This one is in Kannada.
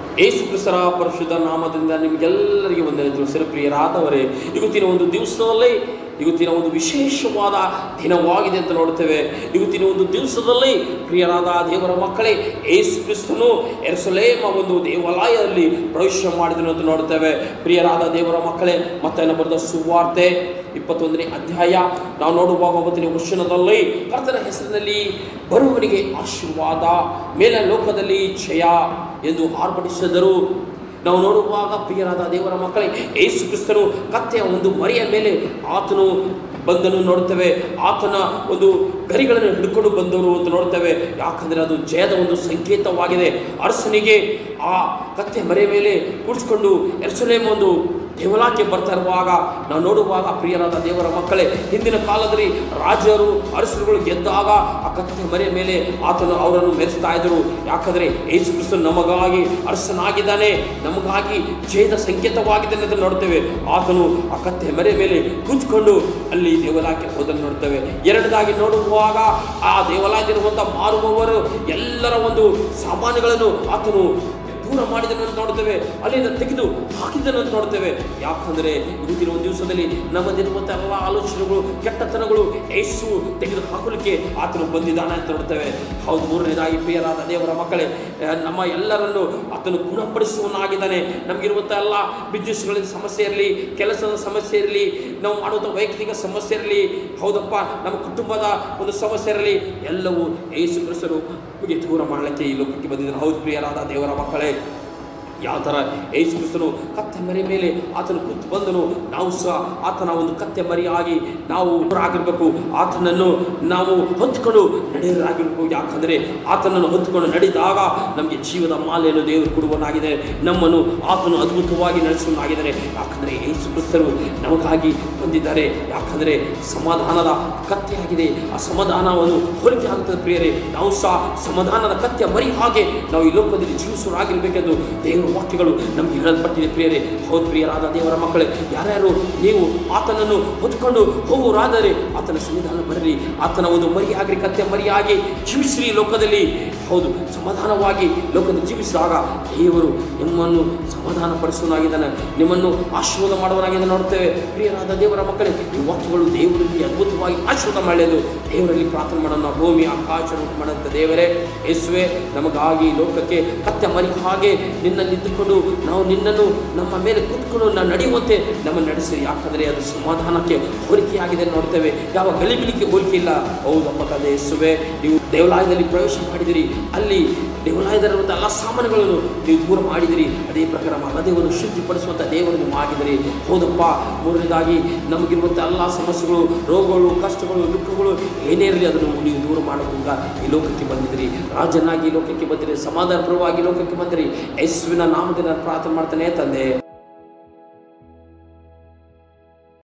ಏಸು ಕ್ರಿಸ್ತರ ಪರಿಶುದ್ಧ ನಾಮದಿಂದ ನಿಮಗೆಲ್ಲರಿಗೆ ವಂದನೆ ತಿಳಿಸಿದ ಪ್ರಿಯರಾದವರೇ ಇವತ್ತಿನ ಒಂದು ದಿವಸದಲ್ಲಿ ಇವತ್ತಿನ ಒಂದು ವಿಶೇಷವಾದ ದಿನವಾಗಿದೆ ಅಂತ ನೋಡ್ತೇವೆ ಇವತ್ತಿನ ಒಂದು ದಿವಸದಲ್ಲಿ ಪ್ರಿಯರಾದ ದೇವರ ಮಕ್ಕಳೇ ಏಸು ಕ್ರಿಸ್ತನು ಎರ್ಸಲೇಮ ಒಂದು ದೇವಾಲಯದಲ್ಲಿ ಪ್ರವೇಶ ಮಾಡಿದನು ಅಂತ ನೋಡ್ತೇವೆ ಪ್ರಿಯರಾದ ದೇವರ ಮಕ್ಕಳೇ ಮತ್ತೆ ಬರೆದ ಸುವಾರ್ತೆ ಇಪ್ಪತ್ತೊಂದನೇ ಅಧ್ಯಾಯ ನಾವು ನೋಡುವಾಗ ಒಂಬತ್ತನೇ ವರ್ಷದಲ್ಲಿ ಕರ್ತನ ಹೆಸರಿನಲ್ಲಿ ಬರುವವನಿಗೆ ಆಶೀರ್ವಾದ ಮೇಲ ಲೋಕದಲ್ಲಿ ಜಯ ಎಂದು ಆರ್ಭಟಿಸಿದರು ನಾವು ನೋಡುವಾಗ ಪ್ರಿಯರಾದ ದೇವರ ಮಕ್ಕಳೇ ಏಸು ಕ್ರಿಸ್ತನು ಕತ್ತೆಯ ಒಂದು ಮರಿಯ ಮೇಲೆ ಆತನು ಬಂದನು ನೋಡ್ತೇವೆ ಆತನ ಒಂದು ಗರಿಗಳನ್ನು ಹಿಡ್ಕೊಂಡು ಬಂದವರು ಅಂತ ನೋಡ್ತೇವೆ ಯಾಕಂದರೆ ಅದು ಜಯದ ಒಂದು ಸಂಕೇತವಾಗಿದೆ ಅರಸನಿಗೆ ಆ ಕತ್ತೆ ಮರೆಯ ಮೇಲೆ ಕೂಡಿಸ್ಕೊಂಡು ಎರ್ಸಲೇಮ್ ಒಂದು ದೇವಲಾಕ್ಕೆ ಬರ್ತಾ ಇರುವಾಗ ನಾವು ನೋಡುವಾಗ ಪ್ರಿಯರಾದ ದೇವರ ಮಕ್ಕಳೇ ಹಿಂದಿನ ಕಾಲದಲ್ಲಿ ರಾಜರು ಅರಸರುಗಳು ಗೆದ್ದಾಗ ಆ ಕತ್ತೆ ಮರೆಯ ಮೇಲೆ ಆತನು ಅವರನ್ನು ಮೆರೆಸ್ತಾ ಇದ್ದರು ಯಾಕಂದರೆ ಯೇಸು ಕ್ರಿಸ್ತನು ನಮಗಾಗಿ ಅರಸನಾಗಿದ್ದಾನೆ ನಮಗಾಗಿ ಜಯದ ಸಂಕೇತವಾಗಿದೆ ಅನ್ನೋದನ್ನು ನೋಡ್ತೇವೆ ಆತನು ಆ ಕತ್ತೆ ಮರೆಯ ಮೇಲೆ ಕುಂತ್ಕೊಂಡು ಅಲ್ಲಿ ದೇವಾಲಯಕ್ಕೆ ಹೋದನ್ನು ನೋಡ್ತೇವೆ ಎರಡದಾಗಿ ನೋಡುವಾಗ ಆ ದೇವಾಲಯದಲ್ಲಿರುವಂಥ ಮಾರುವವರು ಎಲ್ಲರ ಒಂದು ಸಾಮಾನುಗಳನ್ನು ಆತನು ದೂರ ಮಾಡಿದನು ಅಂತ ನೋಡ್ತೇವೆ ಅಲ್ಲಿಂದ ತೆಗೆದು ಹಾಕಿದ್ದನು ಅಂತ ನೋಡ್ತೇವೆ ಯಾಕಂದರೆ ಇವತ್ತಿನ ಒಂದು ದಿವಸದಲ್ಲಿ ನಮ್ಮದಿರುವಂಥ ಎಲ್ಲ ಆಲೋಚನೆಗಳು ಕೆಟ್ಟತನಗಳು ಏಸು ತೆಗೆದು ಹಾಕಲಿಕ್ಕೆ ಆತನು ಬಂದಿದ್ದಾನೆ ಅಂತ ನೋಡ್ತೇವೆ ಹೌದು ಮೂರನೇದಾಗಿ ಪ್ರಿಯರಾದ ದೇವರ ಮಕ್ಕಳೇ ಆ, ನಮ್ಮ ಎಲ್ಲರನ್ನು ಆತನು ಗುಣಪಡಿಸುವನಾಗಿದ್ದಾನೆ ನಮಗಿರುವಂಥ ಎಲ್ಲ ಬಿಸ್ನೆಸ್ಗಳ ಸಮಸ್ಯೆ ಇರಲಿ ಕೆಲಸದ ಸಮಸ್ಯೆ ಇರಲಿ ನಾವು ಮಾಡುವಂಥ ವೈಯಕ್ತಿಕ ಸಮಸ್ಯೆ ಇರಲಿ ಹೌದಪ್ಪ ನಮ್ಮ ಕುಟುಂಬದ ಒಂದು ಸಮಸ್ಯೆ ಇರಲಿ ಎಲ್ಲವೂ ಏಸು ಕ್ರಿಸ್ತರು ನಮಗೆ ದೂರ ಮಾಡಲಿಕ್ಕೆ ಈ ಲೋಕಕ್ಕೆ ಬಂದಿದ್ದಾನೆ ಹೌದು ಪ್ರಿಯರಾದ ದೇವರ ಮಕ್ಕಳೇ ಯಾವ ಥರ ಯೇಸು ಕ್ರಿಸ್ತನು ಕತ್ತೆ ಮರಿ ಮೇಲೆ ಆತನು ಕೂತು ಬಂದನು ನಾವು ಸಹ ಆತನ ಒಂದು ಕತ್ತೆ ಮರಿಯಾಗಿ ನಾವು ಆಗಿರಬೇಕು ಆತನನ್ನು ನಾವು ಹೊತ್ಕೊಂಡು ನಡೆಯರಾಗಿರ್ಬೇಕು ಯಾಕಂದರೆ ಆತನನ್ನು ಹೊತ್ಕೊಂಡು ನಡೆದಾಗ ನಮಗೆ ಜೀವದ ಮಾಲೆಯನ್ನು ದೇವರು ಕೊಡುವನಾಗಿದೆ ನಮ್ಮನ್ನು ಆತನು ಅದ್ಭುತವಾಗಿ ನಡೆಸುವನಾಗಿದ್ದಾನೆ ಯಾಕಂದರೆ ಯೇಸು ಕ್ರಿಸ್ತರು ನಮಗಾಗಿ ಬಂದಿದ್ದಾರೆ ಯಾಕಂದರೆ ಸಮಾಧಾನದ ಕತ್ತೆಯಾಗಿದೆ ಆ ಸಮಾಧಾನವನ್ನು ಹೋಲಿಕೆ ಆಗುತ್ತದೆ ಪ್ರಿಯರೇ ನಾವು ಸಹ ಸಮಾಧಾನದ ಕತ್ತೆಯ ಮರಿ ಹಾಗೆ ನಾವು ಈ ಲೋಕದಲ್ಲಿ ಜೀವಿಸುವರಾಗಿರ್ಬೇಕೆಂದು ದೇವರ ವಾಕ್ಯಗಳು ನಮಗೆ ಹೇಳಲ್ಪಟ್ಟಿದೆ ಪ್ರಿಯರೇ ಹೌದು ಪ್ರಿಯರಾದ ದೇವರ ಮಕ್ಕಳೇ ಯಾರ್ಯಾರು ನೀವು ಆತನನ್ನು ಹೊತ್ಕೊಂಡು ಹೋಗುವರಾದರೆ ಆತನ ಸಂವಿಧಾನ ಬರಲಿ ಆತನ ಒಂದು ಮರಿಯಾಗಿ ಕತ್ತೆ ಮರಿಯಾಗಿ ಜೀವಿಸ್ರಿ ಈ ಲೋಕದಲ್ಲಿ ಹೌದು ಸಮಾಧಾನವಾಗಿ ಲೋಕದಲ್ಲಿ ಜೀವಿಸಿದಾಗ ದೇವರು ನಿಮ್ಮನ್ನು ಸಮಾಧಾನ ಪಡಿಸುವನಾಗಿದ್ದಾನೆ ನಿಮ್ಮನ್ನು ಆಶೀರ್ವಾದ ಮಾಡುವನಾಗಿದ್ದಾನೆ ನೋಡ್ತೇವೆ ಪ್ರಿಯರಾದ ದೇವರ ಮಕ್ಕಳೇ ಈ ವಾಕ್ಯಗಳು ದೇವರಲ್ಲಿ ಅದ್ಭುತವಾಗಿ ಆಶೀರ್ವಾದ ಮಾಡಲು ದೇವರಲ್ಲಿ ಪ್ರಾರ್ಥನೆ ಮಾಡೋಣ ಭೂಮಿ ಆಕಾಶ ಮಾಡುವಂಥ ದೇವರೇ ಯೇಸುವೆ ನಮಗಾಗಿ ಲೋಕಕ್ಕೆ ಕತ್ತೆ ಮರಿ ಹಾಗೆ ನಿನ್ನಲ್ಲಿ ಇದ್ದುಕೊಂಡು ನಾವು ನಿನ್ನನ್ನು ನಮ್ಮ ಮೇಲೆ ಕೂತ್ಕೊಂಡು ನಾವು ನಡೆಯುವಂತೆ ನಮ್ಮನ್ನು ನಡೆಸಿರಿ ಯಾಕಂದರೆ ಅದು ಸಮಾಧಾನಕ್ಕೆ ಹೋಲಿಕೆಯಾಗಿದೆ ನೋಡ್ತೇವೆ ಯಾವ ಗಲಿಬಿಲಿಗೆ ಹೋಲಿಕೆ ಇಲ್ಲ ಹೌದಪ್ಪ ತಂದೆ ಯೇಸುವೆ ನೀವು ದೇವಾಲಯದಲ್ಲಿ ಪ್ರವೇಶ ಮಾಡಿದಿರಿ ಅಲ್ಲಿ ದೇವಾಲಯದಲ್ಲಿರುವಂಥ ಎಲ್ಲ ಸಾಮಾನುಗಳನ್ನು ನೀವು ದೂರ ಮಾಡಿದಿರಿ ಅದೇ ಪ್ರಕಾರ ಮನದೇವರು ಶುದ್ಧಿಪಡಿಸುವಂಥ ದೇವರನ್ನು ಮಾಡಿದಿರಿ ಹೌದಪ್ಪ ಮೂರನೇದಾಗಿ ನಮಗಿರುವಂಥ ಎಲ್ಲ ಸಮಸ್ಯೆಗಳು ರೋಗಗಳು ಕಷ್ಟಗಳು ದುಃಖಗಳು ಏನೇ ಇರಲಿ ಅದನ್ನು ನೀವು ದೂರ ಮಾಡೋದ್ರಿಂದ ಈ ಲೋಕಕ್ಕೆ ಬಂದಿದ್ದೀರಿ ರಾಜನಾಗಿ ಈ ಲೋಕಕ್ಕೆ ಬಂದಿರಿ ಸಮಾಧಾನಪರವಾಗಿ ಲೋಕಕ್ಕೆ ಬಂದಿರಿ ಯೇಸುವಿನ ನಾಮದಿಂದ ನಾನು ಪ್ರಾರ್ಥನೆ ಮಾಡ್ತಾನೆ ತಂದೆ